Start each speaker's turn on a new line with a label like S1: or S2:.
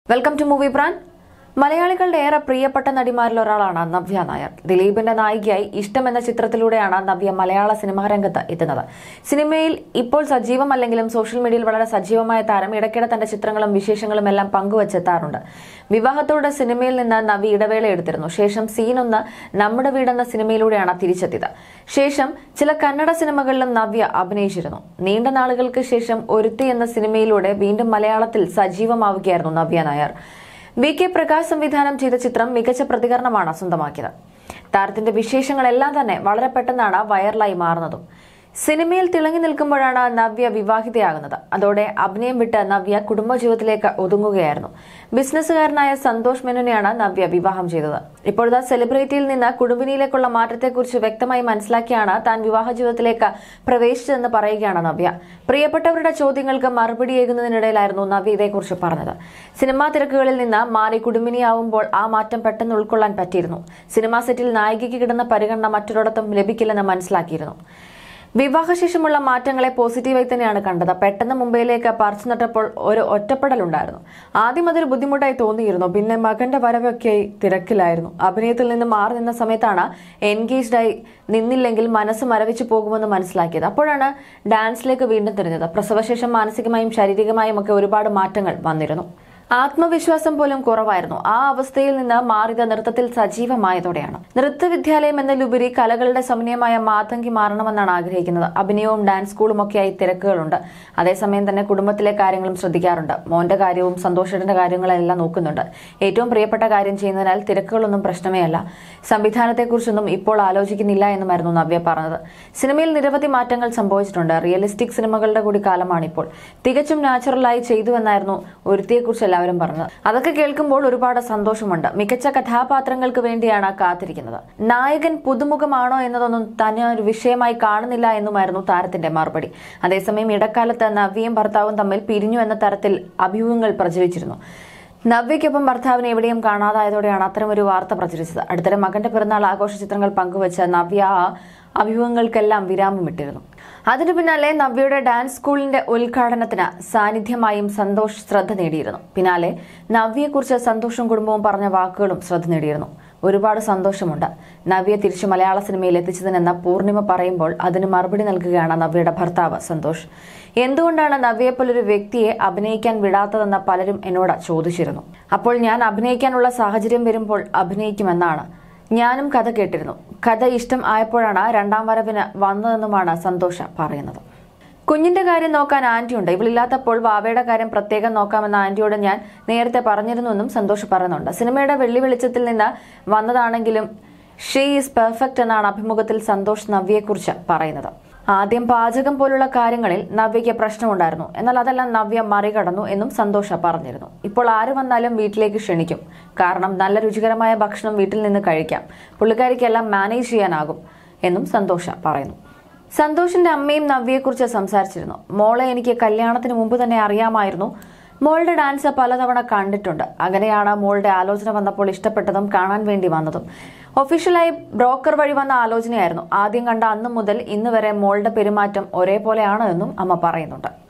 S1: welcome to movie brand മലയാളികളുടെ ഏറെ പ്രിയപ്പെട്ട നടിമാരിൽ ഒരാളാണ് നവ്യ നായർ ദിലീപിന്റെ നായികയായി ഇഷ്ടം എന്ന ചിത്രത്തിലൂടെയാണ് നവ്യ മലയാള സിനിമാ രംഗത്ത് എത്തുന്നത് സിനിമയിൽ ഇപ്പോൾ സജീവമല്ലെങ്കിലും സോഷ്യൽ മീഡിയയിൽ വളരെ സജീവമായ താരം ഇടയ്ക്കിടെ തന്റെ ചിത്രങ്ങളും വിശേഷങ്ങളും എല്ലാം പങ്കുവച്ചെത്താറുണ്ട് വിവാഹത്തോടെ സിനിമയിൽ നിന്ന് നവ്യ ഇടവേള എടുത്തിരുന്നു ശേഷം സീനൊന്ന് നമ്മുടെ വീടെന്ന സിനിമയിലൂടെയാണ് തിരിച്ചെത്തിയത് ശേഷം ചില കന്നഡ സിനിമകളിലും നവ്യ അഭിനയിച്ചിരുന്നു നീണ്ട നാളുകൾക്ക് ശേഷം ഒരുത്തി എന്ന സിനിമയിലൂടെ വീണ്ടും മലയാളത്തിൽ സജീവമാവുകയായിരുന്നു നവ്യ നായർ വി കെ പ്രകാശ് സംവിധാനം ചെയ്ത ചിത്രം മികച്ച പ്രതികരണമാണ് സ്വന്തമാക്കിയത് താരത്തിന്റെ വിശേഷങ്ങളെല്ലാം തന്നെ വളരെ പെട്ടെന്നാണ് വൈറലായി മാറുന്നതും സിനിമയിൽ തിളങ്ങി നിൽക്കുമ്പോഴാണ് നവ്യ വിവാഹിതയാകുന്നത് അതോടെ അഭിനയം വിട്ട് നവ്യ കുടുംബജീവിതത്തിലേക്ക് ഒതുങ്ങുകയായിരുന്നു ബിസിനസ്സുകാരനായ സന്തോഷ് മെനുനെയാണ് നവ്യ വിവാഹം ചെയ്തത് ഇപ്പോഴത്തെ സെലിബ്രിറ്റിയിൽ നിന്ന് കുടുംബിനിയിലേക്കുള്ള മാറ്റത്തെക്കുറിച്ച് വ്യക്തമായി മനസ്സിലാക്കിയാണ് താൻ വിവാഹ ജീവിതത്തിലേക്ക് പ്രവേശിച്ചതെന്ന് പറയുകയാണ് നവ്യ പ്രിയപ്പെട്ടവരുടെ ചോദ്യങ്ങൾക്ക് മറുപടിയേകുന്നതിനിടയിലായിരുന്നു നവ്യ ഇതേക്കുറിച്ച് പറഞ്ഞത് സിനിമാ തിരക്കുകളിൽ നിന്ന് മാറി കുടുംബിനിയാവുമ്പോൾ ആ മാറ്റം പെട്ടെന്ന് ഉൾക്കൊള്ളാൻ പറ്റിയിരുന്നു സിനിമാ സെറ്റിൽ നായികയ്ക്ക് കിട്ടുന്ന പരിഗണന മറ്റൊരിടത്തും ലഭിക്കില്ലെന്ന് മനസ്സിലാക്കിയിരുന്നു വിവാഹശേഷമുള്ള മാറ്റങ്ങളെ പോസിറ്റീവായി തന്നെയാണ് കണ്ടത് പെട്ടെന്ന് മുംബൈയിലേക്ക് പറിച്ചു നട്ടപ്പോൾ ഒരു ഒറ്റപ്പെടലുണ്ടായിരുന്നു ആദ്യം അതൊരു ബുദ്ധിമുട്ടായി തോന്നിയിരുന്നു പിന്നെ മകന്റെ വരവൊക്കെയായി തിരക്കിലായിരുന്നു അഭിനയത്തിൽ നിന്ന് മാറി നിന്ന സമയത്താണ് എൻഗേജ്ഡായി നിന്നില്ലെങ്കിൽ മനസ്സ് മരവിച്ചു പോകുമെന്ന് മനസ്സിലാക്കിയത് അപ്പോഴാണ് ഡാൻസിലേക്ക് വീണ്ടും തിരിഞ്ഞത് പ്രസവശേഷം മാനസികമായും ശാരീരികമായും ഒക്കെ ഒരുപാട് മാറ്റങ്ങൾ വന്നിരുന്നു ആത്മവിശ്വാസം പോലും കുറവായിരുന്നു ആ അവസ്ഥയിൽ നിന്ന് മാറിയത് നൃത്തത്തിൽ സജീവമായതോടെയാണ് നൃത്തവിദ്യാലയം എന്നതിലുപരി കലകളുടെ സമന്വയമായ മാതങ്കി മാറണമെന്നാണ് ആഗ്രഹിക്കുന്നത് അഭിനയവും ഡാൻസ് സ്കൂളും ഒക്കെയായി തിരക്കുകളുണ്ട് അതേസമയം തന്നെ കുടുംബത്തിലെ കാര്യങ്ങളും ശ്രദ്ധിക്കാറുണ്ട് മോന്റെ കാര്യവും സന്തോഷത്തിന്റെ കാര്യങ്ങളെല്ലാം നോക്കുന്നുണ്ട് ഏറ്റവും പ്രിയപ്പെട്ട കാര്യം ചെയ്യുന്നതിനാൽ തിരക്കുകളൊന്നും പ്രശ്നമേ അല്ല സംവിധാനത്തെക്കുറിച്ചൊന്നും ഇപ്പോൾ ആലോചിക്കുന്നില്ല എന്നുമായിരുന്നു നവ്യ പറഞ്ഞത് സിനിമയിൽ നിരവധി മാറ്റങ്ങൾ സംഭവിച്ചിട്ടുണ്ട് റിയലിസ്റ്റിക് സിനിമകളുടെ കൂടി കാലമാണിപ്പോൾ തികച്ചും നാച്ചുറലായി ചെയ്തുവെന്നായിരുന്നു ഒരുത്തിയെക്കുറിച്ച് എല്ലാവരും പറഞ്ഞത് അതൊക്കെ കേൾക്കുമ്പോൾ ഒരുപാട് സന്തോഷമുണ്ട് മികച്ച കഥാപാത്രങ്ങൾക്ക് വേണ്ടിയാണ് കാത്തിരിക്കുന്നത് നായകൻ പുതുമുഖമാണോ എന്നതൊന്നും തന്നെ ഒരു വിഷയമായി കാണുന്നില്ല എന്നുമായിരുന്നു താരത്തിന്റെ മറുപടി അതേസമയം ഇടക്കാലത്ത് നവ്യയും ഭർത്താവും തമ്മിൽ പിരിഞ്ഞു എന്ന തരത്തിൽ അഭ്യൂഹങ്ങൾ പ്രചരിച്ചിരുന്നു നവ്യയ്ക്കൊപ്പം ഭർത്താവിനെ എവിടെയും കാണാതായതോടെയാണ് അത്തരമൊരു വാർത്ത പ്രചരിച്ചത് അടുത്തിടെ മകന്റെ പിറന്നാൾ ആഘോഷ ചിത്രങ്ങൾ പങ്കുവച്ച നവ്യ ആ അഭ്യൂഹങ്ങൾക്കെല്ലാം വിരാമമിട്ടിരുന്നു അതിനു പിന്നാലെ നവ്യയുടെ ഡാൻസ് സ്കൂളിന്റെ ഉദ്ഘാടനത്തിന് സാന്നിധ്യമായും സന്തോഷ് ശ്രദ്ധ നേടിയിരുന്നു പിന്നാലെ നവ്യയെക്കുറിച്ച് സന്തോഷും കുടുംബവും പറഞ്ഞ വാക്കുകളും ശ്രദ്ധ നേടിയിരുന്നു ഒരുപാട് സന്തോഷമുണ്ട് നവ്യ തിരിച്ചു മലയാള സിനിമയിൽ എത്തിച്ചതിനെന്ന് പൂർണിമ പറയുമ്പോൾ അതിന് മറുപടി നൽകുകയാണ് നവ്യയുടെ ഭർത്താവ് സന്തോഷ് എന്തുകൊണ്ടാണ് നവ്യയെപ്പോലൊരു വ്യക്തിയെ അഭിനയിക്കാൻ വിടാത്തതെന്ന് പലരും എന്നോട് ചോദിച്ചിരുന്നു അപ്പോൾ ഞാൻ അഭിനയിക്കാനുള്ള സാഹചര്യം വരുമ്പോൾ അഭിനയിക്കുമെന്നാണ് ഞാനും കഥ കേട്ടിരുന്നു കഥ ഇഷ്ടം ആയപ്പോഴാണ് രണ്ടാം വരവിന് വന്നതെന്നുമാണ് സന്തോഷ പറയുന്നത് കുഞ്ഞിന്റെ കാര്യം നോക്കാൻ ആന്റിയുണ്ട് ഇവളില്ലാത്തപ്പോൾ വാവയുടെ കാര്യം പ്രത്യേകം നോക്കാമെന്ന ആന്റിയോട് ഞാൻ നേരത്തെ പറഞ്ഞിരുന്നുവെന്നും സന്തോഷ് പറയുന്നുണ്ട് സിനിമയുടെ വെള്ളി വെളിച്ചത്തിൽ നിന്ന് വന്നതാണെങ്കിലും ഷീ ഈസ് പെർഫെക്റ്റ് എന്നാണ് അഭിമുഖത്തിൽ സന്തോഷ് നവ്യയെക്കുറിച്ച് പറയുന്നത് ആദ്യം പാചകം പോലുള്ള കാര്യങ്ങളിൽ നവ്യയ്ക്ക് പ്രശ്നമുണ്ടായിരുന്നു എന്നാൽ അതെല്ലാം നവ്യ മറികടന്നു എന്നും സന്തോഷ പറഞ്ഞിരുന്നു ഇപ്പോൾ ആര് വന്നാലും വീട്ടിലേക്ക് ക്ഷണിക്കും കാരണം നല്ല രുചികരമായ ഭക്ഷണം വീട്ടിൽ നിന്ന് കഴിക്കാം പുള്ളിക്കാരിക്കെല്ലാം മാനേജ് ചെയ്യാനാകും എന്നും സന്തോഷ പറയുന്നു സന്തോഷിന്റെ അമ്മയും നവ്യയെക്കുറിച്ച് സംസാരിച്ചിരുന്നു മോളെ എനിക്ക് കല്യാണത്തിന് മുമ്പ് തന്നെ അറിയാമായിരുന്നു മോളുടെ ഡാൻസ് പലതവണ കണ്ടിട്ടുണ്ട് അങ്ങനെയാണ് മോളുടെ ആലോചന വന്നപ്പോൾ ഇഷ്ടപ്പെട്ടതും കാണാൻ വേണ്ടി വന്നതും ഒഫീഷ്യലായി ബ്രോക്കർ വഴി വന്ന ആലോചനയായിരുന്നു ആദ്യം കണ്ട അന്ന് മുതൽ ഇന്ന് വരെ മോളുടെ പെരുമാറ്റം ഒരേപോലെയാണ് എന്നും അമ്മ പറയുന്നുണ്ട്